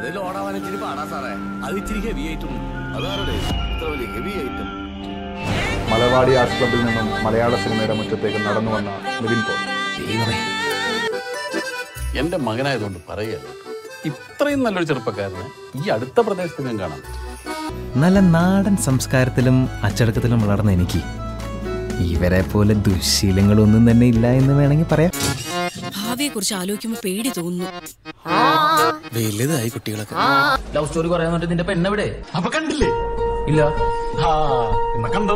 അത് ലോഡാവാൻ ഇച്ചിരി പാടാ സാറേ അത് ഇച്ചിരി ഹെവി ആയിട്ടുണ്ട് അതാരുടെ ഇത്ര വലിയ ഹെവി ഐറ്റം മലവാടി ആർട്സ് ക്ലബിൽ നിന്നും മലയാള സിനിമയുടെ മുറ്റത്തേക്ക് നടന്നു വന്ന നിവിൻ പോൾ ദൈവമേ എന്റെ മകനായതുകൊണ്ട് പറയുക ഇത്രയും നല്ലൊരു ചെറുപ്പക്കാരനെ ഈ അടുത്ത പ്രദേശത്ത് ഞാൻ കാണാം നല്ല നാടൻ സംസ്കാരത്തിലും അച്ചടക്കത്തിലും വളർന്ന എനിക്ക് ഇവരെ പോലെ ദുശീലങ്ങളൊന്നും തന്നെ ഇല്ല എന്ന് വേണമെങ്കിൽ പറയാം ഭാവിയെ കുറിച്ച് ആലോചിക്കുമ്പോ പേടി തോന്നുന്നു വലുതായി കുട്ടികളൊക്കെ ലവ് സ്റ്റോറി പറയാൻ വേണ്ടി നിന്റെ പെണ്ണെവിടെ അപ്പൊ കണ്ടില്ലേ ഇല്ല ആ എന്നാ കണ്ടോ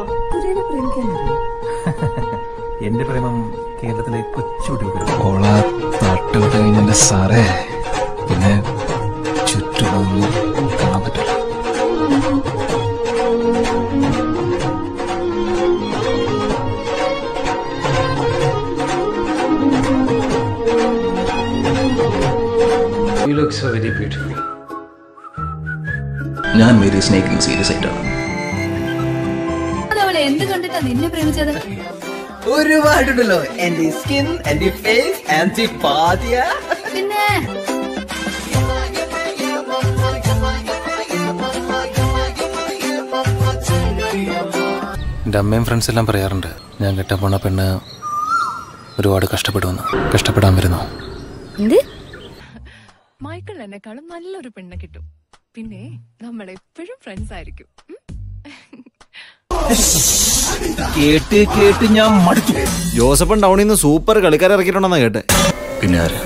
എന്റെ പ്രേമം കേരളത്തിലെ കൊച്ചുകുട്ടികൾക്ക് ഓള തട്ടുവിട്ട് കഴിഞ്ഞ സാറേ പിന്നെ ചുറ്റുമൊന്നും കാണാൻ പറ്റില്ല you look so very beautiful ഞാൻ മേരി സ്നേഹിക്കുന്നത് സീരിയസ് ആയിട്ടാണ് അതവളെ എന്ത് കണ്ടിട്ടാ നിന്നെ പ്രേമിച്ചത് ഒരുപാടുണ്ടല്ലോ എന്റെ സ്കിൻ എന്റെ ഫേസ് ആൻറ്റി പാതിയ പിന്നെ എൻ്റെ അമ്മയും ഫ്രണ്ട്സ് എല്ലാം പറയാറുണ്ട് ഞാൻ കെട്ടാൻ പോണ പെണ്ണ് ഒരുപാട് കഷ്ടപ്പെടുമെന്ന് കഷ്ടപ്പെടാൻ വരുന്നു എന്ത് മൈക്കിൾ എന്നെക്കാളും നല്ലൊരു പെണ്ണെ കിട്ടും പിന്നെ നമ്മൾ എപ്പോഴും ഫ്രണ്ട്സ് ആയിരിക്കും കേട്ട് കേട്ട് ഞാൻ മടുത്തു ജോസഫൻ ടൗണിൽ നിന്ന് സൂപ്പർ കളിക്കാരെ ഇറക്കിയിട്ടുണ്ടെന്നാ കേട്ടെ പിന്നെ ആര്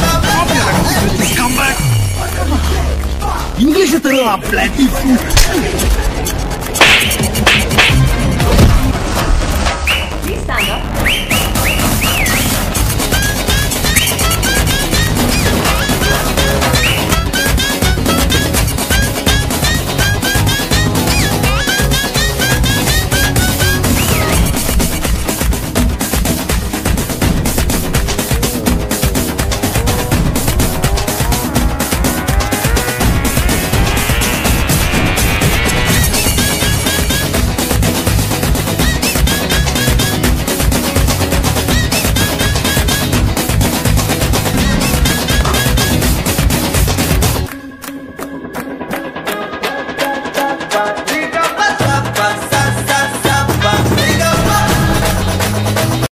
ഇംഗ്ലീഷ് തരുന്ന